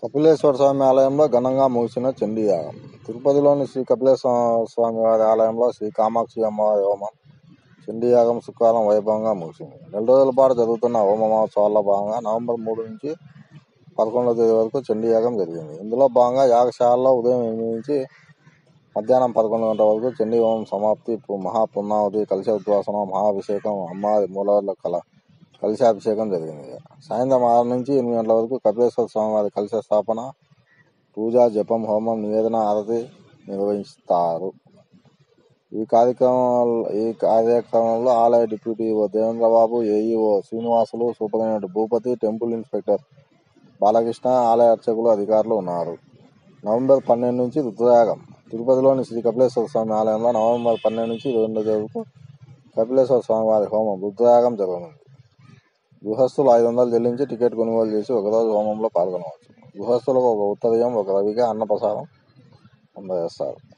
కపిలేశ్వర స్వామి ఆలయంలో ఘనంగా ముగిసిన చండీ యాగం తిరుపతిలోని శ్రీ కపిలేశ్వర స్వామి వారి ఆలయంలో శ్రీ కామాక్షి అమ్మవారి హోమం చండీ యాగం శుక్రవారం వైభవంగా ముగిసింది నెల రోజుల పాటు జరుగుతున్న హోమ మహోత్సవాల్లో భాగంగా నవంబర్ మూడు నుంచి పదకొండవ తేదీ వరకు చండీ యాగం జరిగింది ఇందులో భాగంగా యాగశాలలో ఉదయం ఎనిమిది నుంచి మధ్యాహ్నం పదకొండు గంటల వరకు చండీ హోమం సమాప్తి పు- మహాపున్నావతి కలశ ఉద్వాసనం మహాభిషేకం అమ్మవారి మూలవర్ల కళ కలశాభిషేకం జరిగింది సాయంత్రం ఆరు నుంచి ఎనిమిది గంటల వరకు కపిలేశ్వర స్వామి వారి కలశ స్థాపన పూజ జపం హోమం నివేదన ఆరతి నిర్వహిస్తారు ఈ కార్యక్రమంలో ఈ కార్యక్రమంలో ఆలయ deputy O Devendrababu AEO Srinivasulu superintendent Bhupathi temple inspector Balakrishna ఆలయ అర్చకులు అధికారులు ఉన్నారు నవంబర్ పన్నెండు నుంచి రుద్రయాగం తిరుపతిలోని శ్రీ కపిలేశ్వర స్వామి ఆలయంలో నవంబర్ పన్నెండు నుంచి ఇరవై రెండో తేదీ వరకు కపిలేశ్వర స్వామి వారి హోమం రుద్రయాగం జరగనుంది గృహస్థులు ఐదు వందలు చెల్లించి టికెట్ కొనుగోలు చేసి ఒకరోజు హోమంలో పాల్గొనవచ్చు గృహస్థులకు ఒక ఉత్తరయం ఒక రవిగా అన్నప్రసాదం అందజేస్తారు